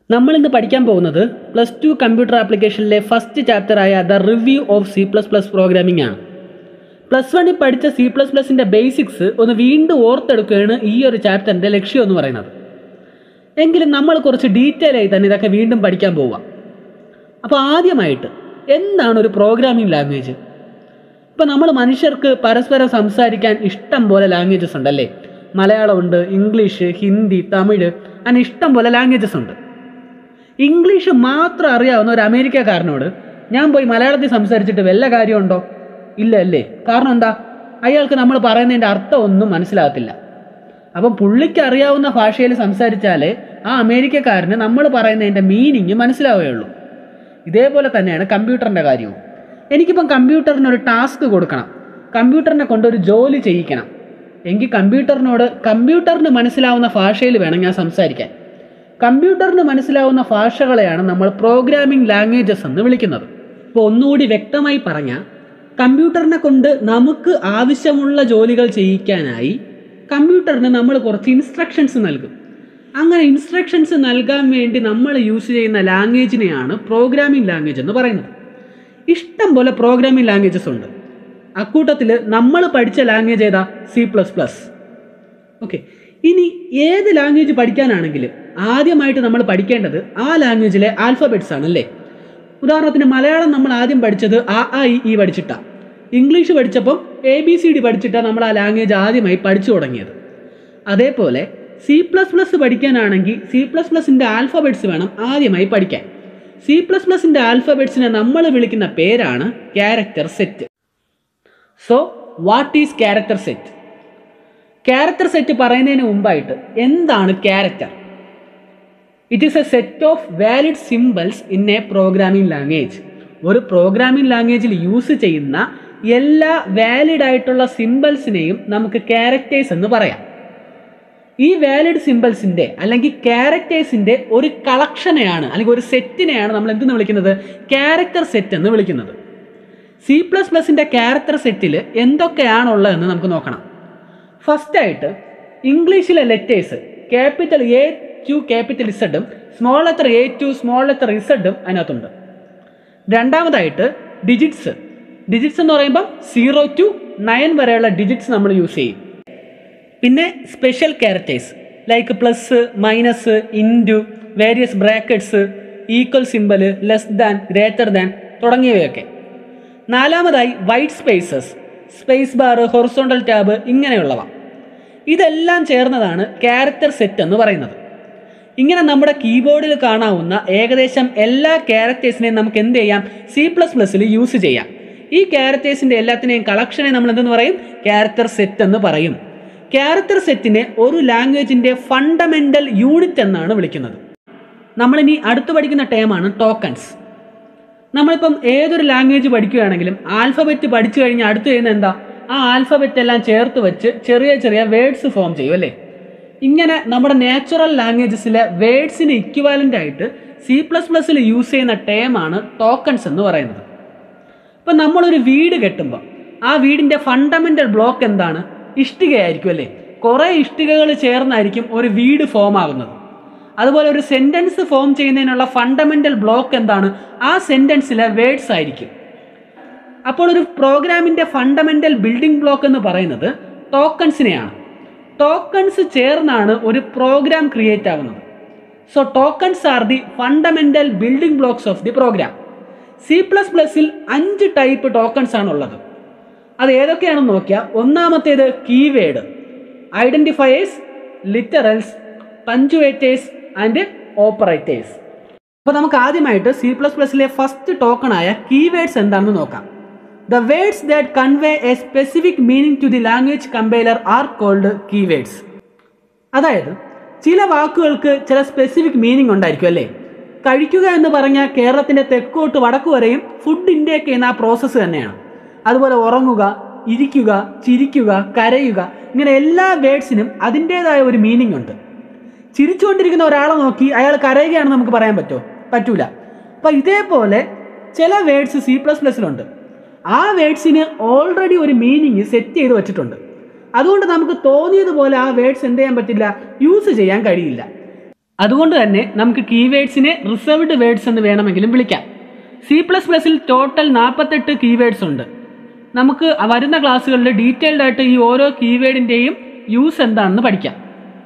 നമ്മൾ ഇന്ന് പഠിക്കാൻ പോകുന്നത് പ്ലസ് ടു കമ്പ്യൂട്ടർ ആപ്ലിക്കേഷനിലെ ഫസ്റ്റ് ചാപ്റ്ററായ the review of C plus plus programming ആണ് പ്ലസ് വണ്ണിൽ പഠിച്ച സി പ്ലസ് പ്ലസിൻ്റെ ബേസിക്സ് ഒന്ന് വീണ്ടും ഓർത്തെടുക്കുകയാണ് ഈ ഒരു ചാപ്റ്ററിൻ്റെ ലക്ഷ്യം എന്ന് പറയുന്നത് എങ്കിലും നമ്മൾ കുറച്ച് ഡീറ്റെയിൽ ആയി തന്നെ ഇതൊക്കെ വീണ്ടും പഠിക്കാൻ പോവുക അപ്പോൾ ആദ്യമായിട്ട് എന്താണ് ഒരു പ്രോഗ്രാമിംഗ് ലാംഗ്വേജ് ഇപ്പോൾ നമ്മൾ മനുഷ്യർക്ക് പരസ്പരം സംസാരിക്കാൻ ഇഷ്ടം പോലെ ലാംഗ്വേജസ് ഉണ്ടല്ലേ മലയാളമുണ്ട് ഇംഗ്ലീഷ് ഹിന്ദി തമിഴ് അങ്ങനെ ഇഷ്ടം പോലെ ലാംഗ്വേജസ് ഉണ്ട് ഇംഗ്ലീഷ് മാത്രം അറിയാവുന്ന ഒരു അമേരിക്കക്കാരനോട് ഞാൻ പോയി മലയാളത്തിൽ സംസാരിച്ചിട്ട് വല്ല കാര്യമുണ്ടോ ഇല്ല അല്ലേ കാരണം എന്താ അയാൾക്ക് നമ്മൾ പറയുന്നതിൻ്റെ അർത്ഥം ഒന്നും മനസ്സിലാകത്തില്ല അപ്പം പുള്ളിക്ക് അറിയാവുന്ന ഭാഷയിൽ സംസാരിച്ചാലേ ആ അമേരിക്കക്കാരന് നമ്മൾ പറയുന്നതിൻ്റെ മീനിങ് മനസ്സിലാവുകയുള്ളൂ ഇതേപോലെ തന്നെയാണ് കമ്പ്യൂട്ടറിൻ്റെ കാര്യവും എനിക്കിപ്പം കമ്പ്യൂട്ടറിന് ഒരു ടാസ്ക് കൊടുക്കണം കമ്പ്യൂട്ടറിനെ കൊണ്ട് ഒരു ജോലി ചെയ്യിക്കണം എങ്കിൽ കമ്പ്യൂട്ടറിനോട് കമ്പ്യൂട്ടറിന് മനസ്സിലാവുന്ന ഭാഷയിൽ വേണം ഞാൻ സംസാരിക്കാൻ കമ്പ്യൂട്ടറിന് മനസ്സിലാവുന്ന ഭാഷകളെയാണ് നമ്മൾ പ്രോഗ്രാമിംഗ് ലാംഗ്വേജസ് എന്ന് വിളിക്കുന്നത് ഇപ്പോൾ ഒന്നുകൂടി വ്യക്തമായി പറഞ്ഞാൽ കമ്പ്യൂട്ടറിനെ കൊണ്ട് നമുക്ക് ആവശ്യമുള്ള ജോലികൾ ചെയ്യിക്കാനായി കമ്പ്യൂട്ടറിന് നമ്മൾ കുറച്ച് ഇൻസ്ട്രക്ഷൻസ് നൽകും അങ്ങനെ ഇൻസ്ട്രക്ഷൻസ് നൽകാൻ വേണ്ടി നമ്മൾ യൂസ് ചെയ്യുന്ന ലാംഗ്വേജിനെയാണ് പ്രോഗ്രാമിംഗ് ലാംഗ്വേജ് എന്ന് പറയുന്നത് ഇഷ്ടം പോലെ പ്രോഗ്രാമിംഗ് ലാംഗ്വേജസ് ഉണ്ട് അക്കൂട്ടത്തിൽ നമ്മൾ പഠിച്ച ലാംഗ്വേജ് ഏതാ സി പ്ലസ് പ്ലസ് ഓക്കെ ഇനി ഏത് ലാംഗ്വേജ് പഠിക്കാനാണെങ്കിലും ആദ്യമായിട്ട് നമ്മൾ പഠിക്കേണ്ടത് ആ ലാംഗ്വേജിലെ ആൽഫബറ്റ്സ് ആണ് അല്ലേ ഉദാഹരണത്തിന് മലയാളം നമ്മൾ ആദ്യം പഠിച്ചത് ആ ആ ഇ ഈ പഠിച്ചിട്ടാണ് ഇംഗ്ലീഷ് പഠിച്ചപ്പം എ ബി സി ഡി പഠിച്ചിട്ടാണ് നമ്മൾ ആ ലാംഗ്വേജ് ആദ്യമായി പഠിച്ചു തുടങ്ങിയത് അതേപോലെ സി പ്ലസ് പ്ലസ് പഠിക്കാനാണെങ്കിൽ സി പ്ലസ് പ്ലസിൻ്റെ ആൽഫബറ്റ്സ് വേണം ആദ്യമായി പഠിക്കാൻ സി പ്ലസ് പ്ലസിൻ്റെ ആൽഫബറ്റ്സിനെ നമ്മൾ വിളിക്കുന്ന പേരാണ് character set so what is character set character set പറയുന്നതിന് മുമ്പായിട്ട് എന്താണ് character it is a set of valid symbols in a programming language ഒരു പ്രോഗ്രാമിംഗ് ലാംഗ്വേജിൽ യൂസ് ചെയ്യുന്ന എല്ലാ വാലിഡ് ആയിട്ടുള്ള സിമ്പിൾസിനെയും നമുക്ക് ക്യാരക്ടേഴ്സ് എന്ന് പറയാം ഈ വാലിഡ് സിമ്പിൾസിൻ്റെ അല്ലെങ്കിൽ ക്യാരക്ടേഴ്സിൻ്റെ ഒരു കളക്ഷനെയാണ് അല്ലെങ്കിൽ ഒരു സെറ്റിനെയാണ് നമ്മൾ എന്തെന്ന് വിളിക്കുന്നത് ക്യാരക്ടർ സെറ്റ് എന്ന് വിളിക്കുന്നത് സി പ്ലസ് പ്ലസിൻ്റെ ക്യാരക്ടർ സെറ്റിൽ എന്തൊക്കെയാണുള്ളതെന്ന് നമുക്ക് നോക്കണം ഫസ്റ്റായിട്ട് ഇംഗ്ലീഷിലെ letters capital A to capital ഇസഡും small letter A to small letter ഇസഡും അതിനകത്തുണ്ട് രണ്ടാമതായിട്ട് ഡിജിറ്റ്സ് ഡിജിറ്റ്സ് എന്ന് പറയുമ്പോൾ സീറോ ടു നയൻ വരെയുള്ള ഡിജിറ്റ്സ് നമ്മൾ യൂസ് ചെയ്യും പിന്നെ special characters like plus minus into various brackets equal symbol less than greater than തുടങ്ങിയവയൊക്കെ നാലാമതായി white spaces space bar horizontal tab ഇങ്ങനെയുള്ളവ ഇതെല്ലാം ചേർന്നതാണ് ക്യാരക്ടർ സെറ്റ് എന്ന് പറയുന്നത് ഇങ്ങനെ നമ്മുടെ കീബോർഡിൽ കാണാവുന്ന ഏകദേശം എല്ലാ ക്യാരക്ടേഴ്സിനെയും നമുക്ക് എന്ത് ചെയ്യാം സി പ്ലസ് പ്ലസ്സിൽ യൂസ് ചെയ്യാം ഈ ക്യാരക്ടേഴ്സിൻ്റെ എല്ലാത്തിനെയും കളക്ഷനെ നമ്മൾ എന്തെന്ന് പറയും ക്യാരക്ടർ സെറ്റ് എന്ന് പറയും ക്യാരക്ടർ സെറ്റിനെ ഒരു ലാംഗ്വേജിൻ്റെ ഫണ്ടമെൻ്റൽ യൂണിറ്റ് എന്നാണ് വിളിക്കുന്നത് നമ്മളിനി അടുത്ത് പഠിക്കുന്ന ടേമാണ് ടോക്കൺസ് നമ്മളിപ്പം ഏതൊരു ലാംഗ്വേജ് പഠിക്കുകയാണെങ്കിലും ആൽഫബറ്റ് പഠിച്ചു കഴിഞ്ഞാൽ അടുത്ത് ചെയ്യുന്ന എന്താ ആ ആൽഫബറ്റ് എല്ലാം ചേർത്ത് വെച്ച് ചെറിയ ചെറിയ വേർഡ്സ് ഫോം ചെയ്യും അല്ലേ ഇങ്ങനെ നമ്മുടെ നാച്ചുറൽ ലാംഗ്വേജസിലെ വേർഡ്സിന് ഇക്വാലൻ്റ് ആയിട്ട് സി പ്ലസ് പ്ലസ്സിൽ യൂസ് ചെയ്യുന്ന ടേമാണ് ടോക്കൺസ് എന്ന് പറയുന്നത് ഇപ്പം നമ്മളൊരു വീട് കെട്ടുമ്പോൾ ആ വീടിൻ്റെ ഫണ്ടമെൻ്റൽ ബ്ലോക്ക് എന്താണ് ഇഷ്ടികയായിരിക്കും അല്ലേ കുറേ ഇഷ്ടികകൾ ചേർന്നായിരിക്കും ഒരു വീട് ഫോം ആകുന്നത് അതുപോലെ ഒരു സെൻറ്റൻസ് ഫോം ചെയ്യുന്നതിനുള്ള ഫണ്ടമെൻ്റൽ ബ്ലോക്ക് എന്താണ് ആ സെൻറ്റൻസിലെ വേർഡ്സ് ആയിരിക്കും അപ്പോൾ ഒരു പ്രോഗ്രാമിൻ്റെ ഫണ്ടമെൻ്റൽ ബിൽഡിംഗ് ബ്ലോക്ക് എന്ന് പറയുന്നത് ടോക്കൺസിനെയാണ് ടോക്കൺസ് ചേർന്നാണ് ഒരു പ്രോഗ്രാം ക്രിയേറ്റ് ആവുന്നത് so tokens are the fundamental building blocks of the program C plus പ്ലസിൽ അഞ്ച് ടൈപ്പ് ടോക്കൺസ് ആണ് ഉള്ളത് അത് ഏതൊക്കെയാണെന്ന് നോക്കിയാൽ ഒന്നാമത്തേത് keyword identifiers literals punctuators and operators അപ്പോൾ നമുക്ക് ആദ്യമായിട്ട് സി പ്ലസ് പ്ലസിലെ ഫസ്റ്റ് ടോക്കണായ കീവേഡ്സ് എന്താണെന്ന് നോക്കാം the words that convey a specific meaning to the language compiler are called keywords അതായത് ചില വാക്കുകൾക്ക് ചില സ്പെസിഫിക് മീനിങ് ഉണ്ടായിരിക്കും അല്ലേ കഴിക്കുക എന്ന് പറഞ്ഞാൽ കേരളത്തിൻ്റെ തെക്കോട്ട് വടക്ക് വരെയും ഫുഡ് ഇൻടേക്ക് ചെയ്യുന്ന ആ പ്രോസസ്സ് തന്നെയാണ് അതുപോലെ ഉറങ്ങുക ഇരിക്കുക ചിരിക്കുക കരയുക ഇങ്ങനെ എല്ലാ വേർഡ്സിനും അതിൻ്റേതായ ഒരു മീനിങ് ഉണ്ട് ചിരിച്ചുകൊണ്ടിരിക്കുന്ന ഒരാളെ നോക്കി അയാൾ കരയുകയാണെന്ന് നമുക്ക് പറയാൻ പറ്റുമോ പറ്റൂല അപ്പം ഇതേപോലെ ചില വേർഡ്സ് സി പ്ലസ് പ്ലസിലുണ്ട് ആ വേർഡ്സിന് ഓൾറെഡി ഒരു മീനിങ് സെറ്റ് ചെയ്ത് വെച്ചിട്ടുണ്ട് അതുകൊണ്ട് നമുക്ക് തോന്നിയതുപോലെ ആ വേർഡ്സ് എന്ത് ചെയ്യാൻ പറ്റില്ല യൂസ് ചെയ്യാൻ കഴിയില്ല അതുകൊണ്ട് തന്നെ നമുക്ക് കീവേഡ്സിനെ റിസർവ്ഡ് വേർഡ്സ് എന്ന് വേണമെങ്കിലും വിളിക്കാം സി പ്ലസ് പ്ലസിൽ ടോട്ടൽ നാൽപ്പത്തെട്ട് കീവേഡ്സ് ഉണ്ട് നമുക്ക് വരുന്ന ക്ലാസ്സുകളിൽ ഡീറ്റെയിൽഡ് ആയിട്ട് ഈ ഓരോ കീവേഡിൻ്റെയും യൂസ് എന്താണെന്ന് പഠിക്കാം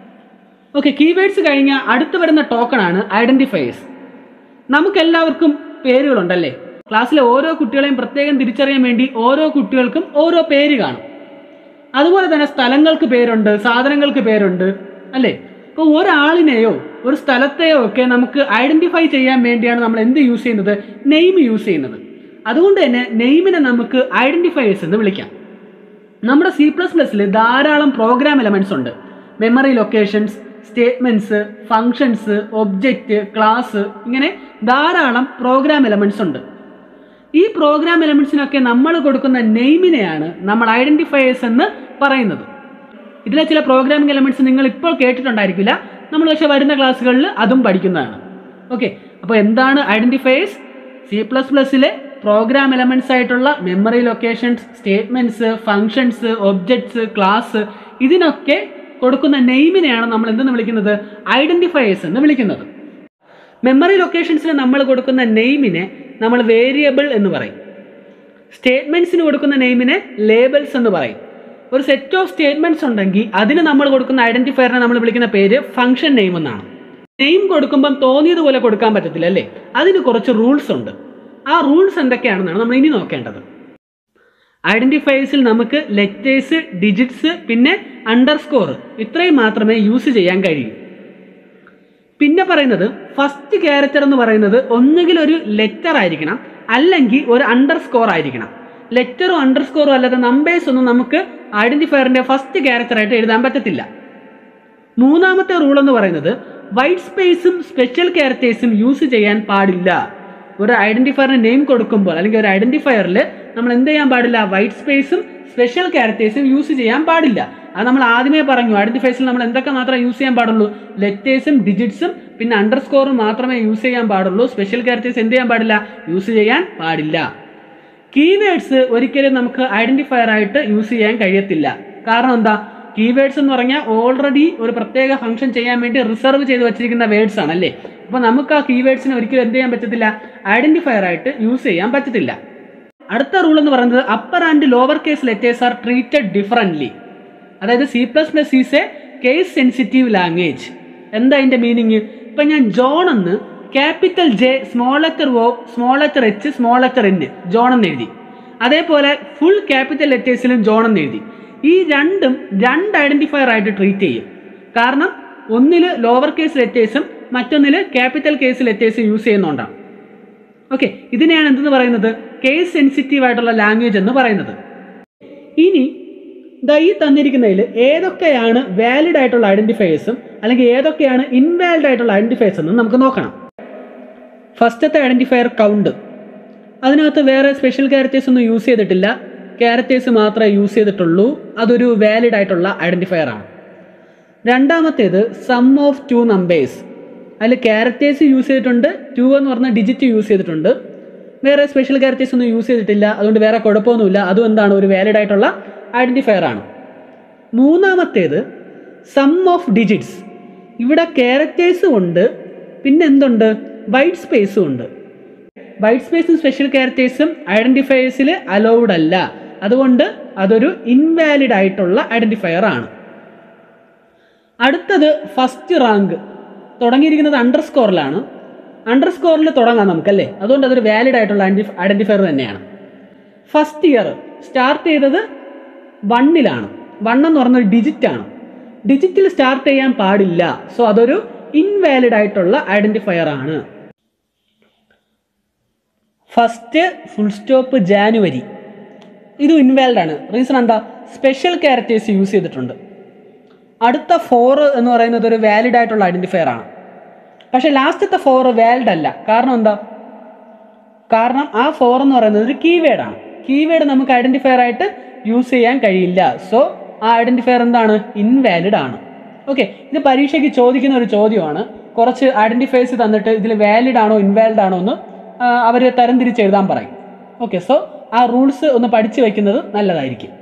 ഓക്കെ കീവേഡ്സ് കഴിഞ്ഞ അടുത്ത് വരുന്ന ടോക്കണാണ് ഐഡൻറ്റിഫയേഴ്സ് നമുക്കെല്ലാവർക്കും പേരുകളുണ്ടല്ലേ ക്ലാസ്സിലെ ഓരോ കുട്ടികളെയും പ്രത്യേകം തിരിച്ചറിയാൻ വേണ്ടി ഓരോ കുട്ടികൾക്കും ഓരോ പേര് കാണും അതുപോലെ തന്നെ സ്ഥലങ്ങൾക്ക് പേരുണ്ട് സാധനങ്ങൾക്ക് പേരുണ്ട് അല്ലേ ഇപ്പോൾ ഒരാളിനെയോ ഒരു സ്ഥലത്തെയോ ഒക്കെ നമുക്ക് ഐഡന്റിഫൈ ചെയ്യാൻ വേണ്ടിയാണ് നമ്മൾ എന്ത് യൂസ് ചെയ്യുന്നത് നെയിം യൂസ് ചെയ്യുന്നത് അതുകൊണ്ട് തന്നെ നെയിമിനെ നമുക്ക് ഐഡന്റിഫയേഴ്സ് എന്ന് വിളിക്കാം നമ്മുടെ സി പ്ലസ് പ്ലസ്സിൽ ധാരാളം പ്രോഗ്രാം എലമെന്റ്സ് ഉണ്ട് memory locations statements functions object class ഇങ്ങനെ ധാരാളം പ്രോഗ്രാം എലമെന്റ്സ് ഉണ്ട് ഈ പ്രോഗ്രാം എലമെന്റ്സിനൊക്കെ നമ്മൾ കൊടുക്കുന്ന നെയിമിനെയാണ് നമ്മൾ ഐഡന്റിഫയേഴ്സ് എന്ന് പറയുന്നത് ഇതിലെ ചില പ്രോഗ്രാമിംഗ് എലമെന്റ്സ് നിങ്ങൾ ഇപ്പോൾ കേട്ടിട്ടുണ്ടായിരിക്കില്ല നമ്മൾ പക്ഷേ വരുന്ന ക്ലാസ്സുകളിൽ അതും പഠിക്കുന്നതാണ് ഓക്കെ അപ്പോൾ എന്താണ് ഐഡന്റിഫയേഴ്സ് സി പ്ലസ് പ്ലസ്സിലെ പ്രോഗ്രാം എലമെന്റ്സ് ആയിട്ടുള്ള memory locations statements functions objects class ഇതിനൊക്കെ കൊടുക്കുന്ന നെയിമിനെയാണ് നമ്മൾ എന്തെന്ന് വിളിക്കുന്നത് ഐഡന്റിഫയേഴ്സ് എന്ന് വിളിക്കുന്നത് മെമ്മറി ലൊക്കേഷൻസിന് നമ്മൾ കൊടുക്കുന്ന നെയിമിനെ നമ്മൾ വേരിയബിൾ എന്ന് പറയും സ്റ്റേറ്റ്മെന്റ്സിന് കൊടുക്കുന്ന നെയിമിനെ ലേബൽസ് എന്ന് പറയും ഒരു സെറ്റ് ഓഫ് സ്റ്റേറ്റ്മെന്റ്സ് ഉണ്ടെങ്കിൽ അതിന് നമ്മൾ കൊടുക്കുന്ന ഐഡന്റിഫയറിനെ നമ്മൾ വിളിക്കുന്ന പേര് ഫംഗ്ഷൻ നെയിം എന്നാണ് നെയിം കൊടുക്കുമ്പം തോന്നിയതുപോലെ കൊടുക്കാൻ പറ്റത്തില്ല അല്ലേ അതിന് കുറച്ച് റൂൾസ് ഉണ്ട് ആ റൂൾസ് എന്തൊക്കെയാണെന്നാണ് നമ്മൾ ഇനി നോക്കേണ്ടത് ഐഡന്റിഫയേഴ്സിൽ നമുക്ക് ലെറ്റേഴ്സ് ഡിജിറ്റ്സ് പിന്നെ അണ്ടർസ്കോർ ഇത്രയും മാത്രമേ യൂസ് ചെയ്യാൻ കഴിയൂ പിന്നെ പറയുന്നത് ഫസ്റ്റ് ക്യാരക്ടർ എന്ന് പറയുന്നത് ഒന്നുകിൽ ഒരു ലെറ്റർ ആയിരിക്കണം അല്ലെങ്കിൽ ഒരു അണ്ടർസ്കോർ ആയിരിക്കണം ലെറ്ററും അണ്ടർസ്കോറും അല്ലാതെ നമ്പേഴ്സ് ഒന്നും നമുക്ക് ഐഡന്റിഫയറിന്റെ ഫസ്റ്റ് ക്യാരക്ടറായിട്ട് എഴുതാൻ പറ്റത്തില്ല മൂന്നാമത്തെ റൂൾ എന്ന് പറയുന്നത് വൈറ്റ് സ്പേസും സ്പെഷ്യൽ ക്യാരക്ടേഴ്സും യൂസ് ചെയ്യാൻ പാടില്ല ഒരു ഐഡന്റിഫയറിന് നെയിം കൊടുക്കുമ്പോൾ അല്ലെങ്കിൽ ഒരു ഐഡന്റിഫയറിൽ നമ്മൾ എന്ത് ചെയ്യാൻ പാടില്ല വൈറ്റ് സ്പേസും സ്പെഷ്യൽ ക്യാരക്ടേഴ്സും യൂസ് ചെയ്യാൻ പാടില്ല അത് നമ്മൾ ആദ്യമേ പറഞ്ഞു ഐഡന്റിഫയേഴ്സിൽ നമ്മൾ എന്തൊക്കെ മാത്രമേ യൂസ് ചെയ്യാൻ പാടുള്ളൂ ലെറ്റേഴ്സും ഡിജിറ്റ്സും പിന്നെ അണ്ടർസ്കോറും മാത്രമേ യൂസ് ചെയ്യാൻ പാടുള്ളൂ സ്പെഷ്യൽ ക്യാരക്ടേഴ്സ് എന്ത് ചെയ്യാൻ പാടില്ല യൂസ് ചെയ്യാൻ പാടില്ല കീവേഡ്സ് ഒരിക്കലും നമുക്ക് ഐഡന്റിഫയർ ആയിട്ട് യൂസ് ചെയ്യാൻ കഴിയത്തില്ല കാരണം എന്താ കീവേഡ്സ് എന്ന് പറഞ്ഞാൽ ഓൾറെഡി ഒരു പ്രത്യേക ഫംഗ്ഷൻ ചെയ്യാൻ വേണ്ടി റിസർവ് ചെയ്ത് വെച്ചിരിക്കുന്ന വേർഡ്സ് ആണ് അല്ലേ അപ്പോൾ നമുക്ക് ആ കീവേഡ്സിനെ ഒരിക്കലും എന്ത് ചെയ്യാൻ പറ്റത്തില്ല ഐഡന്റിഫയർ ആയിട്ട് യൂസ് ചെയ്യാൻ പറ്റത്തില്ല അടുത്ത റൂൾ എന്ന് പറയുന്നത് upper and lower case letters are treated differently അതായത് C plus plus is a case sensitive language എന്താ അതിൻ്റെ മീനിങ് ഇപ്പം ഞാൻ ജോൺ എന്ന് capital J small letter O small letter H small letter N John എന്ന് എഴുതി അതേപോലെ ഫുൾ ക്യാപിറ്റൽ ലെറ്റേഴ്സിലും ജോൺ എന്ന് എഴുതി ഈ രണ്ടും രണ്ട് ഐഡന്റിഫയർ ആയിട്ട് ട്രീറ്റ് ചെയ്യും കാരണം ഒന്നിൽ ലോവർ കേസ് ലെറ്റേഴ്സും മറ്റൊന്നിൽ ക്യാപിറ്റൽ കേസ് ലെറ്റേഴ്സും യൂസ് ചെയ്യുന്നുണ്ടാണ് ഓക്കെ ഇതിനെയാണ് എന്തെന്ന് പറയുന്നത് കേസ് സെൻസിറ്റീവ് ആയിട്ടുള്ള ലാംഗ്വേജ് എന്ന് പറയുന്നത് ഇനി ദാ ഈ തന്നിരിക്കുന്നതിൽ ഏതൊക്കെയാണ് വാലിഡ് ആയിട്ടുള്ള ഐഡന്റിഫയേഴ്സും അല്ലെങ്കിൽ ഏതൊക്കെയാണ് ഇൻവാലിഡ് ആയിട്ടുള്ള ഐഡന്റിഫയേഴ്സ് എന്നും നമുക്ക് നോക്കണം ഫസ്റ്റത്തെ ഐഡന്റിഫയർ കൗണ്ട് അതിനകത്ത് വേറെ സ്പെഷ്യൽ ക്യാരക്ടേഴ്സ് ഒന്നും യൂസ് ചെയ്തിട്ടില്ല ക്യാരക്ടേഴ്സ് മാത്രമേ യൂസ് ചെയ്തിട്ടുള്ളൂ അതൊരു വാലിഡ് ആയിട്ടുള്ള ഐഡന്റിഫയർ ആണ് രണ്ടാമത്തേത് സം ഓഫ് ടു നമ്പേഴ്സ് അതിൽ ക്യാരക്ടേഴ്സ് യൂസ് ചെയ്തിട്ടുണ്ട് ടു എന്ന് പറഞ്ഞ ഡിജിറ്റ് യൂസ് ചെയ്തിട്ടുണ്ട് വേറെ സ്പെഷ്യൽ ക്യാരക്ടേഴ്സ് ഒന്നും യൂസ് ചെയ്തിട്ടില്ല അതുകൊണ്ട് വേറെ കുഴപ്പമൊന്നുമില്ല അതും എന്താണ് ഒരു വാലിഡ് ആയിട്ടുള്ള ഐഡന്റിഫയർ ആണ് മൂന്നാമത്തേത് സം ഓഫ് ഡിജിറ്റ്സ് ഇവിടെ ക്യാരക്ടേഴ്സും ഉണ്ട് പിന്നെ എന്തുണ്ട് വൈറ്റ് സ്പേസും ഉണ്ട് വൈറ്റ് സ്പേസും സ്പെഷ്യൽ ക്യാരക്ടേഴ്സും ഐഡന്റിഫയേഴ്സിൽ അലൗഡ് അല്ല അതുകൊണ്ട് അതൊരു ഇൻവാലിഡ് ആയിട്ടുള്ള ഐഡന്റിഫയർ ആണ് അടുത്തത് ഫസ്റ്റ് റാങ്ക് തുടങ്ങിയിരിക്കുന്നത് അണ്ടർ സ്കോറിലാണ് അണ്ടർ സ്കോറിൽ തുടങ്ങാം നമുക്കല്ലേ അതുകൊണ്ട് അതൊരു വാലിഡ് ആയിട്ടുള്ള ഐഡന്റിഫയർ തന്നെയാണ് ഫസ്റ്റ് ഇയർ സ്റ്റാർട്ട് ചെയ്തത് വണ്ണിലാണ് വൺ എന്ന് പറഞ്ഞൊരു ഡിജിറ്റ് ആണ് ഡിജിറ്റിൽ സ്റ്റാർട്ട് ചെയ്യാൻ പാടില്ല സോ അതൊരു ഇൻവാലിഡ് ആയിട്ടുള്ള ഐഡന്റിഫയർ ആണ് ഫസ്റ്റ് ഫുൾ സ്റ്റോപ്പ് ജാനുവരി ഇത് ഇൻവാലിഡ് ആണ് റീസൺ എന്താ സ്പെഷ്യൽ ക്യാരക്ടേഴ്സ് യൂസ് ചെയ്തിട്ടുണ്ട് അടുത്ത ഫോർ എന്ന് പറയുന്നത് ഒരു വാലിഡ് ആയിട്ടുള്ള ഐഡന്റിഫയർ ആണ് പക്ഷേ ലാസ്റ്റത്തെ ഫോർ വാലിഡ് അല്ല കാരണം എന്താ കാരണം ആ ഫോർ എന്ന് പറയുന്നത് ഒരു കീവേഡ് ആണ് കീവേഡ് നമുക്ക് ഐഡന്റിഫയർ ആയിട്ട് യൂസ് ചെയ്യാൻ കഴിയില്ല സോ ആ ഐഡന്റിഫയർ എന്താണ് ഇൻവാലിഡ് ആണ് ഓക്കെ ഇത് പരീക്ഷയ്ക്ക് ചോദിക്കുന്ന ഒരു ചോദ്യമാണ് കുറച്ച് ഐഡന്റിഫയേഴ്സ് തന്നിട്ട് ഇതിൽ വാലിഡ് ആണോ ഇൻവാലിഡ് ആണോ എന്ന് അവർ തരംതിരിച്ച് എഴുതാൻ പറയും ഓക്കെ സോ ആ റൂൾസ് ഒന്ന് പഠിച്ചു വെക്കുന്നത് നല്ലതായിരിക്കും